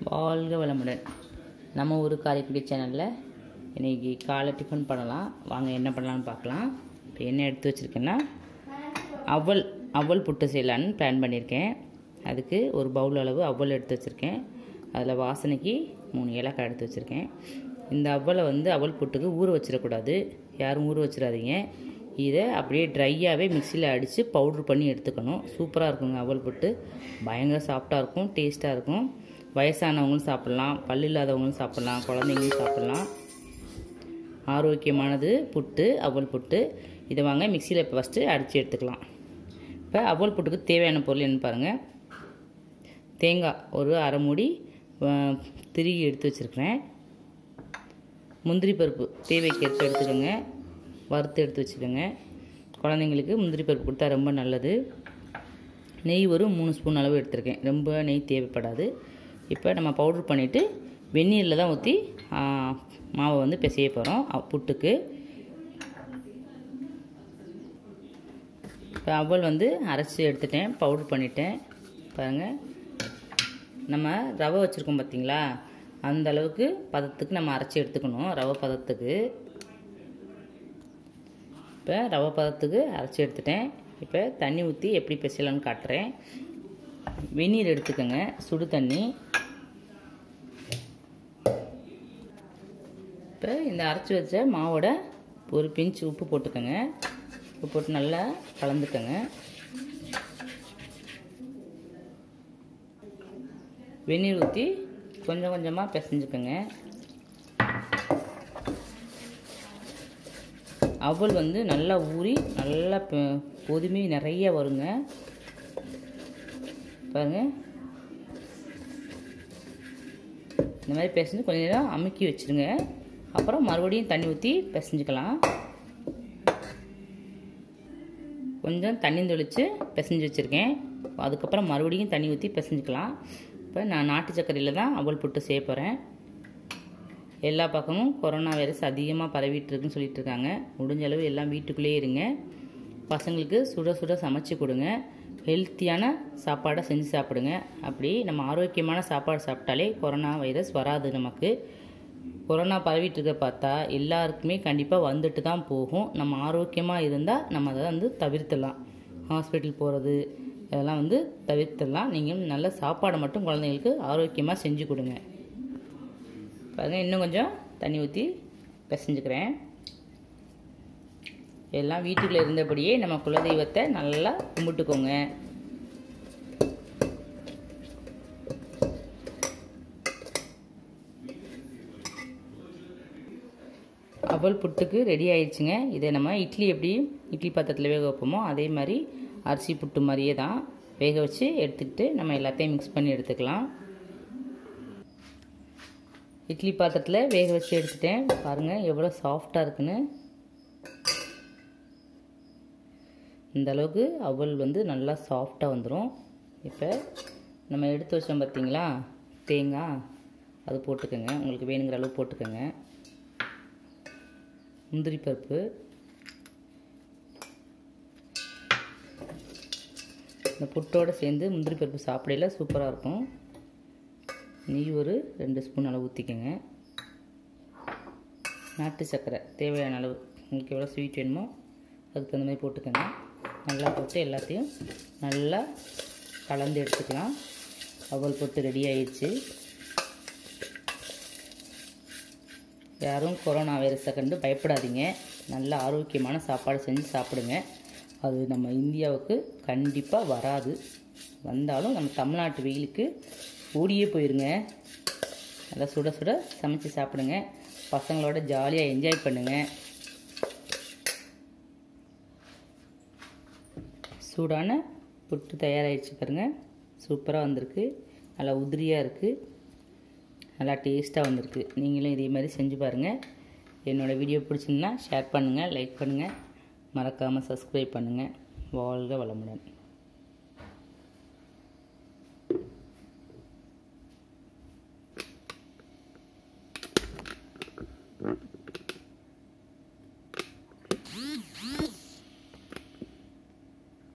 வாழ்க வளமுடன் நம்ம ஊர் காரைக்குடி சேனலில் இன்றைக்கி காலை டிஃபன் பண்ணலாம் வாங்க என்ன பண்ணலான்னு பார்க்கலாம் இப்போ என்ன எடுத்து வச்சுருக்கேன்னா அவல் அவல் புட்டு செய்யலான்னு பிளான் பண்ணியிருக்கேன் அதுக்கு ஒரு பவுல் அளவு அவல் எடுத்து வச்சுருக்கேன் அதில் வாசனைக்கு மூணு ஏலக்காய் எடுத்து வச்சுருக்கேன் இந்த அவலை வந்து அவல் புட்டுக்கு ஊற வச்சிடக்கூடாது யாரும் ஊற வச்சிடாதீங்க இதை அப்படியே ட்ரையாகவே மிக்சியில் அடித்து பவுட்ரு பண்ணி எடுத்துக்கணும் சூப்பராக இருக்குங்க அவல் புட்டு பயங்கர சாஃப்டாக இருக்கும் டேஸ்ட்டாக இருக்கும் வயசானவங்களும் சாப்பிட்லாம் பல் இல்லாதவங்களும் சாப்பிட்லாம் குழந்தைங்களும் சாப்பிட்லாம் ஆரோக்கியமானது புட்டு அவல் புட்டு இதை வாங்க மிக்சியில் இப்போ ஃபஸ்ட்டு அடித்து எடுத்துக்கலாம் இப்போ அவல் புட்டுக்கு தேவையான பொருள் என்னன்னு பாருங்கள் தேங்காய் ஒரு அரை மூடி அஹ், திருகி எடுத்து வச்சுருக்கிறேன் முந்திரி பருப்பு தேவைக்கேற்ப எடுத்துக்கோங்க வறுத்து எடுத்து வச்சுக்கோங்க குழந்தைங்களுக்கு முந்திரி பருப்பு கொடுத்தா ரொம்ப நல்லது நெய் ஒரு மூணு ஸ்பூன் அளவு எடுத்திருக்கேன் ரொம்ப நெய் தேவைப்படாது இப்போ நம்ம பவுட்ரு பண்ணிவிட்டு வெந்நீரில் தான் ஊற்றி மாவை வந்து பிசைய போகிறோம் புட்டுக்கு இப்போ அவல் வந்து அரைச்சி எடுத்துட்டேன் பவுட்ரு பண்ணிட்டேன் பாருங்கள் நம்ம ரவை வச்சுருக்கோம் பார்த்தீங்களா அந்த அளவுக்கு பதத்துக்கு நம்ம அரைச்சி எடுத்துக்கணும் ரவை பதத்துக்கு இப்போ ரவை பதத்துக்கு அரைச்சி எடுத்துட்டேன் இப்போ தண்ணி ஊற்றி எப்படி பிசையலாம்னு காட்டுறேன் வெந்நீர் எடுத்துக்கோங்க சுடு தண்ணி இப்போ இந்த அரைச்சி வச்ச மாவோட ஒரு பிஞ்சு உப்பு போட்டுக்கோங்க உப்பு போட்டு நல்லா கலந்துக்கோங்க வெந்நீர் ஊற்றி கொஞ்சம் கொஞ்சமாக பிசைஞ்சுக்கோங்க அவல் வந்து நல்லா ஊறி நல்லா பொ- பொதுமை நிறைய வருங்க பாருங்க இந்த மாதிரி பிசைஞ்சு கொஞ்ச நேரம் அமுக்கி வச்சுருங்க அப்புறம் மறுபடியும் தண்ணி ஊற்றி பிசைஞ்சுக்கலாம் கொஞ்சம் தண்ணி தெளித்து பிசைஞ்சு வச்சுருக்கேன் அதுக்கப்புறம் மறுபடியும் தண்ணி ஊற்றி பிசைஞ்சுக்கலாம் இப்போ நான் நாட்டு சர்க்கரையில் தான் அவல் புட்டு செய்ய போகிறேன் எல்லா பக்கமும் கொரோனா வைரஸ் அதிகமாக பரவிட்டு இருக்குன்னு சொல்லிட்டு இருக்காங்க முடிஞ்ச அளவு எல்லாம் வீட்டுக்குள்ளேயே இருங்க பசங்களுக்கு சுட சுட சமைச்சு கொடுங்க ஹெல்த்தியான சாப்பாடை செஞ்சு சாப்பிடுங்க அப்படி நம்ம ஆரோக்கியமான சாப்பாடு சாப்பிட்டாலே கொரோனா வைரஸ் வராது நமக்கு கொரோனா பரவிட்டு இருக்க பார்த்தா எல்லாருக்குமே கண்டிப்பாக வந்துட்டு தான் போகும் நம்ம ஆரோக்கியமாக இருந்தால் நம்ம அதை வந்து தவிர்த்துடலாம் ஹாஸ்பிட்டல் போகிறது இதெல்லாம் வந்து தவிர்த்துடலாம் நீங்கள் நல்ல சாப்பாடை மட்டும் குழந்தைங்களுக்கு ஆரோக்கியமாக செஞ்சு கொடுங்க பாருங்க இன்னும் கொஞ்சம் தண்ணி ஊற்றி பிசைஞ்சுக்கிறேன் எல்லாம் வீட்டுக்குள்ளே இருந்தபடியே நம்ம குலதெய்வத்தை நல்லா கும்பிட்டுக்கோங்க அவல் புட்டுக்கு ரெடி ஆயிடுச்சுங்க இதை நம்ம இட்லி எப்படி இட்லி பாத்திரத்தில் வேக வைப்போமோ அதே மாதிரி அரிசி புட்டு மாதிரியே தான் வேக வச்சு எடுத்துக்கிட்டு நம்ம எல்லாத்தையும் மிக்ஸ் பண்ணி எடுத்துக்கலாம் இட்லி பாத்திரத்தில் வேக வச்சு எடுத்துட்டேன் பாருங்கள் எவ்வளோ சாஃப்டாக இருக்குன்னு இந்த அளவுக்கு அவல் வந்து நல்லா சாஃப்டாக வந்துடும் இப்போ நம்ம எடுத்து வச்சோம் பார்த்தீங்களா தேங்காய் அது போட்டுக்கோங்க உங்களுக்கு வேணுங்கிற அளவு போட்டுக்கோங்க முந்திரி பருப்பு இந்த புட்டோடு சேர்ந்து முந்திரி பருப்பு சாப்பிடையில சூப்பராக இருக்கும் நெய் ஒரு ரெண்டு ஸ்பூன் அளவு ஊற்றிக்கோங்க நாட்டு சர்க்கரை தேவையான அளவு உங்களுக்கு எவ்வளோ ஸ்வீட் வேணுமோ அதுக்கு தகுந்த மாதிரி போட்டுக்கோங்க நல்லா போட்டு எல்லாத்தையும் நல்லா கலந்து எடுத்துக்கலாம் அவல் போட்டு ரெடி ஆயிடுச்சு யாரும் கொரோனா வைரஸை கண்டு பயப்படாதீங்க நல்ல ஆரோக்கியமான சாப்பாடு செஞ்சு சாப்பிடுங்க அது நம்ம இந்தியாவுக்கு கண்டிப்பாக வராது வந்தாலும் நம்ம தமிழ்நாட்டு வெயிலுக்கு ஓடியே போயிருங்க நல்லா சுட சுட சமைச்சு சாப்பிடுங்க பசங்களோட ஜாலியாக என்ஜாய் பண்ணுங்க சூடான புட்டு தயாராகிடுச்சு பாருங்க சூப்பராக வந்திருக்கு நல்லா உதிரியாக இருக்குது நல்லா டேஸ்ட்டாக வந்திருக்கு நீங்களும் இதே மாதிரி செஞ்சு பாருங்கள் என்னோடய வீடியோ பிடிச்சிருந்தா ஷேர் பண்ணுங்கள் லைக் பண்ணுங்கள் மறக்காமல் சப்ஸ்கிரைப் பண்ணுங்கள் வாழ்க வளமுடன்